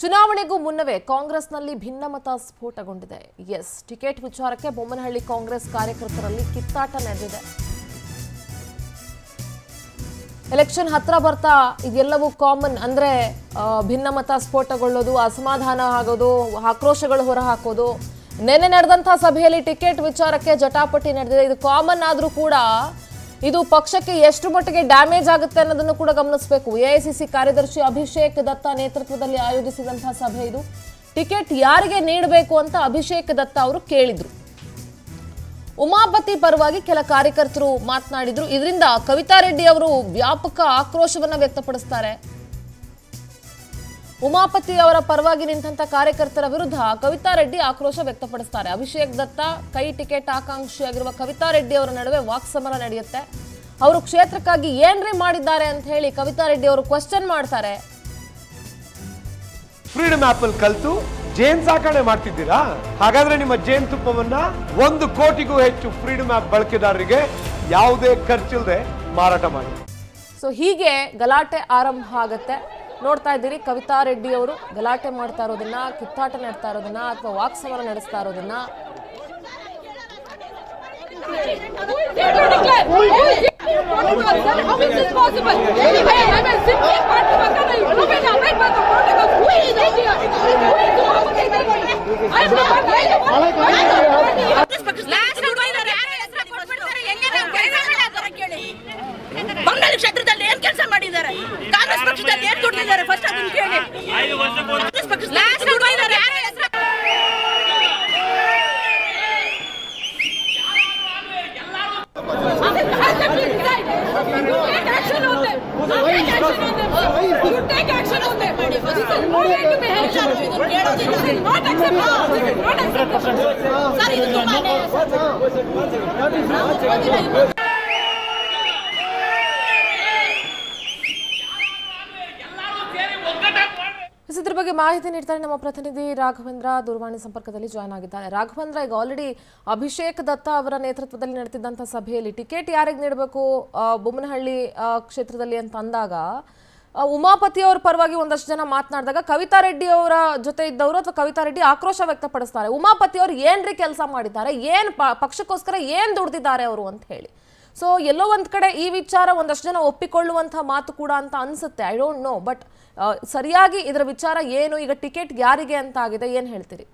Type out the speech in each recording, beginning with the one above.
ಚುನಾವಣೆಗೂ ಮುನ್ನವೇ ಕಾಂಗ್ರೆಸ್ನಲ್ಲಿ ಭಿನ್ನಮತ ಸ್ಫೋಟಗೊಂಡಿದೆ ಎಸ್ ಟಿಕೆಟ್ ವಿಚಾರಕ್ಕೆ ಬೊಮ್ಮನಹಳ್ಳಿ ಕಾಂಗ್ರೆಸ್ ಕಾರ್ಯಕರ್ತರಲ್ಲಿ ಕಿತ್ತಾಟ ನಡೆದಿದೆ ಎಲೆಕ್ಷನ್ ಹತ್ರ ಬರ್ತಾ ಇದೆಲ್ಲವೂ ಕಾಮನ್ ಅಂದ್ರೆ ಆ, ಭಿನ್ನಮತ ಸ್ಫೋಟಗೊಳ್ಳೋದು ಅಸಮಾಧಾನ ಆಗೋದು ಆಕ್ರೋಶಗಳು ಹೊರಹಾಕೋದು ನಿನ್ನೆ ನಡೆದಂತಹ ಸಭೆಯಲ್ಲಿ ಟಿಕೆಟ್ ವಿಚಾರಕ್ಕೆ ಜಟಾಪಟಿ ನಡೆದಿದೆ ಇದು ಕಾಮನ್ ಆದ್ರೂ ಕೂಡ ಇದು ಪಕ್ಷಕ್ಕೆ ಎಷ್ಟು ಮಟ್ಟಿಗೆ ಡ್ಯಾಮೇಜ್ ಆಗುತ್ತೆ ಅನ್ನೋದನ್ನು ಕೂಡ ಗಮನಿಸಬೇಕು ಎಐಸಿಸಿ ಕಾರ್ಯದರ್ಶಿ ಅಭಿಷೇಕ್ ದತ್ತ ನೇತೃತ್ವದಲ್ಲಿ ಆಯೋಜಿಸಿದಂತಹ ಸಭೆ ಇದು ಟಿಕೆಟ್ ಯಾರಿಗೆ ನೀಡಬೇಕು ಅಂತ ಅಭಿಷೇಕ್ ದತ್ತ ಅವರು ಕೇಳಿದ್ರು ಉಮಾಪತಿ ಪರವಾಗಿ ಕೆಲ ಕಾರ್ಯಕರ್ತರು ಮಾತನಾಡಿದ್ರು ಇದರಿಂದ ಕವಿತಾ ರೆಡ್ಡಿ ಅವರು ವ್ಯಾಪಕ ಆಕ್ರೋಶವನ್ನ ವ್ಯಕ್ತಪಡಿಸ್ತಾರೆ ಉಮಾಪತಿ ಅವರ ಪರವಾಗಿ ನಿಂತಹ ಕಾರ್ಯಕರ್ತರ ವಿರುದ್ಧ ಕವಿತಾ ರೆಡ್ಡಿ ಆಕ್ರೋಶ ವ್ಯಕ್ತಪಡಿಸ್ತಾರೆ ಅಭಿಷೇಕ್ ದತ್ತ ಕೈ ಟಿಕೆಟ್ ಆಕಾಂಕ್ಷಿಯಾಗಿರುವ ಕವಿತಾ ರೆಡ್ಡಿ ಅವರ ನಡುವೆ ವಾಕ್ಸಮರ ನಡೆಯುತ್ತೆ ಅವರು ಕ್ಷೇತ್ರಕ್ಕಾಗಿ ಏನ್ರಿ ಮಾಡಿದ್ದಾರೆ ಅಂತ ಹೇಳಿ ಕವಿತಾ ರೆಡ್ಡಿ ಅವರು ಕ್ವಶನ್ ಮಾಡ್ತಾರೆ ಫ್ರೀಡಮ್ ಆಪ್ ಅಲ್ಲಿ ಕಲ್ತು ಜೇನ್ ಸಾಕಣೆ ಮಾಡ್ತಿದ್ದೀರಾ ಹಾಗಾದ್ರೆ ನಿಮ್ಮ ಜೇನ್ ತುಪ್ಪವನ್ನ ಒಂದು ಕೋಟಿಗೂ ಹೆಚ್ಚು ಫ್ರೀಡಮ್ ಆಪ್ ಬಳಕೆದಾರರಿಗೆ ಯಾವುದೇ ಖರ್ಚಿಲ್ಲದೆ ಮಾರಾಟ ಮಾಡಿ ಸೊ ಹೀಗೆ ಗಲಾಟೆ ಆರಂಭ ಆಗತ್ತೆ ನೋಡ್ತಾ ಇದ್ದೀರಿ ಕವಿತಾ ರೆಡ್ಡಿ ಅವರು ಗಲಾಟೆ ಮಾಡ್ತಾ ಇರೋದನ್ನ ಕಿತ್ತಾಟ ನಡೆಸ್ತಾ ಇರೋದನ್ನ ಅಥವಾ ವಾಕ್ಸಮರ ನಡೆಸ್ತಾ ಇರೋದನ್ನ How is this possible? Anyway, I'm a simply party worker. I look at the right part of protocol. Who is India? Who is the opposite? I'm the one. I'm the one. Last ಕೊಟ್ಟಿದ್ದಾರೆ ಯಾರು ಹೆಸರು ಕೊಟ್ಬಿಡ್ತಾರೆ ಹೆಂಗೆ ನಾವು ಕೆಲಸ ಮಾಡಾಕರ ಕೇಳಿ ಬಂಗಾಳಿ ಕ್ಷೇತ್ರದಲ್ಲಿ ಏನ್ ಕೆಲಸ ಮಾಡಿದ್ದಾರೆ ಕಾಂಗ್ರೆಸ್ ಪಕ್ಷದಲ್ಲಿ ಏನ್ ದುಡ್ದಿದ್ದಾರೆ ಫಸ್ಟ್ ಅದನ್ನ ಕೇಳಿ ಕಾಂಗ್ರೆಸ್ ಪಕ್ಷ ಲಾಸ್ಟ್ ಕೊಟ್ಟಿದ್ದಾರೆ ಯಾರು ಹೆಸರು Has to be decided. You take action on them. You take action on them. You take action on them. This is no way to behave. This is not acceptable. This is not acceptable. Sir ಇದು ತುಂಬಾನೇ S, ಇದ್ರ ಬಗ್ಗೆ ಮಾಹಿತಿ ನೀಡ್ತಾರೆ ನಮ್ಮ ಪ್ರತಿನಿಧಿ ರಾಘವೇಂದ್ರ ದೂರವಾಣಿ ಸಂಪರ್ಕದಲ್ಲಿ ಜಾಯ್ನ್ ಆಗಿದ್ದಾರೆ ರಾಘವೇಂದ್ರ ಈಗ ಆಲ್ರೆಡಿ ಅಭಿಷೇಕ್ ದತ್ತ ಅವರ ನೇತೃತ್ವದಲ್ಲಿ ನಡೆತಿದ್ದಂಥ ಸಭೆಯಲ್ಲಿ ಟಿಕೆಟ್ ಯಾರಿಗೆ ನೀಡಬೇಕು ಬೊಮ್ಮನಹಳ್ಳಿ ಆ, ಕ್ಷೇತ್ರದಲ್ಲಿ ಅಂತ ಅಂದಾಗ ಆ, ಉಮಾಪತಿ ಅವ್ರ ಪರವಾಗಿ ಒಂದಷ್ಟು ಜನ ಮಾತನಾಡಿದಾಗ ಕವಿತಾ ರೆಡ್ಡಿ ಅವರ ಜೊತೆ ಇದ್ದವರು ಅಥವಾ ಕವಿತಾ ರೆಡ್ಡಿ ಆಕ್ರೋಶ ವ್ಯಕ್ತಪಡಿಸ್ತಾರೆ ಉಮಾಪತಿ ಅವರು ಏನ್ರಿ ಕೆಲಸ ಮಾಡಿದ್ದಾರೆ ಏನ್ ಪ- ಪಕ್ಷಕ್ಕೋಸ್ಕರ ಏನ್ ದುಡ್ದಿದ್ದಾರೆ ಅವರು ಅಂತ ಹೇಳಿ ಸೊ ಎಲ್ಲೋ ಒಂದ್ ಕಡೆ ಈ ವಿಚಾರ ಒಂದಷ್ಟು ಜನ ಒಪ್ಪಿಕೊಳ್ಳುವಂಥ ಮಾತು ಕೂಡ ಅಂತ ಅನ್ಸುತ್ತೆ ಐ ಡೋಂಟ್ ನೋ ಬಟ್ ಸರಿಯಾಗಿ ಇದರ ವಿಚಾರ ಏನು ಈಗ ಟಿಕೆಟ್ ಯಾರಿಗೆ ಅಂತ ಆಗಿದೆ ಏನ್ ಹೇಳ್ತೀರಿ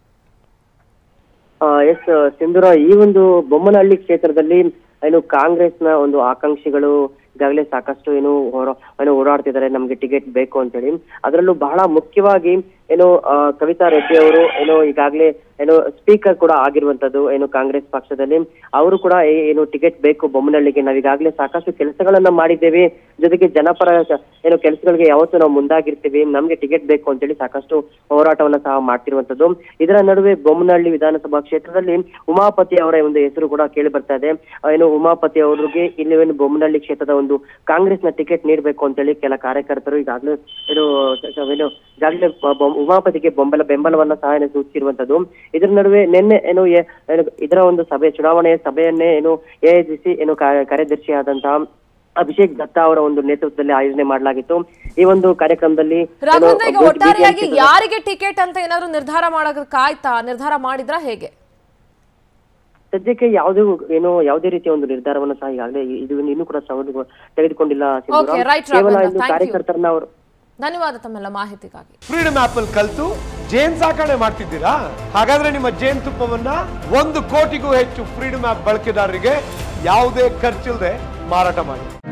ಎಸ್ ಸಿಂಧೂರ ಈ ಒಂದು ಬೊಮ್ಮನಹಳ್ಳಿ ಕ್ಷೇತ್ರದಲ್ಲಿ ಏನು ಕಾಂಗ್ರೆಸ್ನ ಒಂದು ಆಕಾಂಕ್ಷಿಗಳು ಈಗಾಗಲೇ ಸಾಕಷ್ಟು ಏನು ಹೋರ ಏನು ಓಡಾಡ್ತಿದ್ದಾರೆ ನಮ್ಗೆ ಟಿಕೆಟ್ ಬೇಕು ಅಂತೇಳಿ ಅದರಲ್ಲೂ ಬಹಳ ಮುಖ್ಯವಾಗಿ ಏನು ಆ, ಕವಿತಾ ರೆಡ್ಡಿ ಅವರು ಏನು ಈಗಾಗಲೇ ಏನು ಸ್ಪೀಕರ್ ಕೂಡ ಆಗಿರುವಂತದ್ದು ಏನು ಕಾಂಗ್ರೆಸ್ ಪಕ್ಷದಲ್ಲಿ ಅವರು ಕೂಡ ಏ- ಏನು ಟಿಕೆಟ್ ಬೇಕು ಬೊಮ್ಮನಹಳ್ಳಿಗೆ ನಾವು ಈಗಾಗಲೇ ಸಾಕಷ್ಟು ಕೆಲಸಗಳನ್ನ ಮಾಡಿದ್ದೇವೆ ಜೊತೆಗೆ ಜನಪರ ಕ- ಏನು ಕೆಲಸಗಳಿಗೆ ಯಾವತ್ತೂ ನಾವು ಮುಂದಾಗಿರ್ತೀವಿ ನಮ್ಗೆ ಟಿಕೆಟ್ ಬೇಕು ಅಂತೇಳಿ ಸಾಕಷ್ಟು ಹೋರಾಟವನ್ನ ಸಹ ಮಾಡ್ತಿರುವಂತದ್ದು ಇದರ ನಡುವೆ ಬೊಮ್ಮನಹಳ್ಳಿ ವಿಧಾನಸಭಾ ಕ್ಷೇತ್ರದಲ್ಲಿ ಉಮಾಪತಿ ಅವರ ಒಂದು ಹೆಸರು ಕೂಡ ಕೇಳಿ ಬರ್ತಾ ಇದೆ ಆ, ಏನು ಉಮಾಪತಿ ಅವರಿಗೆ ಇಲ್ಲಿ ಏನು ಬೊಮ್ಮನಹಳ್ಳಿ ಕ್ಷೇತ್ರದ ಒಂದು ಕಾಂಗ್ರೆಸ್ನ ಟಿಕೆಟ್ ನೀಡಬೇಕು ಅಂತೇಳಿ ಕೆಲ ಕಾರ್ಯಕರ್ತರು ಈಗಾಗಲೇ ಏನು ಏನು ಈಗಾಗಲೇ ಬ- ಬೊ- ಉಮಾಪತಿಗೆ ಬೆಂಬಲ ಬೆಂಬಲವನ್ನ ಸಹ ಏನು ಸೂಚಿಸಿರುವಂತದ್ದು ಇದರ ನಡುವೆ ನಿನ್ನೆ ಏನು ಎ- ಏನು ಇದರ ಒಂದು ಸಭೆ ಚುನಾವಣೆಯ ಸಭೆಯನ್ನೇ ಏನು ಎಐಸಿಸಿ ಏನು ಕಾ- ಕಾರ್ಯದರ್ಶಿಯಾದಂತಹ ಅಭಿಷೇಕ್ ದತ್ತ ಅವರ ಒಂದು ನೇತೃತ್ವದಲ್ಲಿ ಆಯೋಜನೆ ಮಾಡಲಾಗಿತ್ತು ಈ ಒಂದು ಕಾರ್ಯಕ್ರಮದಲ್ಲಿ ಏನು ರಾಘವೇಂದ್ರ ಈಗ ಬೂತ್ ಒಟ್ಟಾರೆಯಾಗಿ BBMP ಯಾರಿಗೆ ಟಿಕೆಟ್ ಅಂತ ಏನಾದ್ರು ನಿರ್ಧಾರ ಮಾಡೋದಕ್ಕಾಯ್ತಾ ನಿರ್ಧಾರ ಮಾಡಿದ್ರಾ ಹೇಗೆ ಸದ್ಯಕ್ಕೆ ಯಾವುದೇ ಏನು ಯಾವುದೇ ರೀತಿಯ ಒಂದು ನಿರ್ಧಾರವನ್ನು ಸಹ ಈಗಾಗಲೇ ಇದು ಇನ್ನೂ ಕೂಡ ಸವಲು ತೆಗೆದುಕೊಂಡಿಲ್ಲ ಸಿಂಧೂರ. Okay, right, ಕೇವಲ ರಾಘವೇಂದ್ರ, ಒಂದು thank you. ಕಾರ್ಯಕರ್ತರನ್ನ ಅವರು ಧನ್ಯವಾದ ತಮ್ಮೆಲ್ಲ ಮಾಹಿತಿಗಾಗಿ ಫ್ರೀಡಮ್ ಆಪ್ ಅಲ್ಲಿ ಕಲ್ತು ಜೇನ್ ಸಾಕಣೆ ಮಾಡ್ತಿದ್ದೀರಾ ಹಾಗಾದ್ರೆ ನಿಮ್ಮ ಜೇನ್ ತುಪ್ಪವನ್ನ ಒಂದು ಕೋಟಿಗೂ ಹೆಚ್ಚು ಫ್ರೀಡಮ್ ಆಪ್ ಬಳಕೆದಾರರಿಗೆ ಯಾವುದೇ ಖರ್ಚಿಲ್ಲದೆ ಮಾರಾಟ ಮಾಡಿ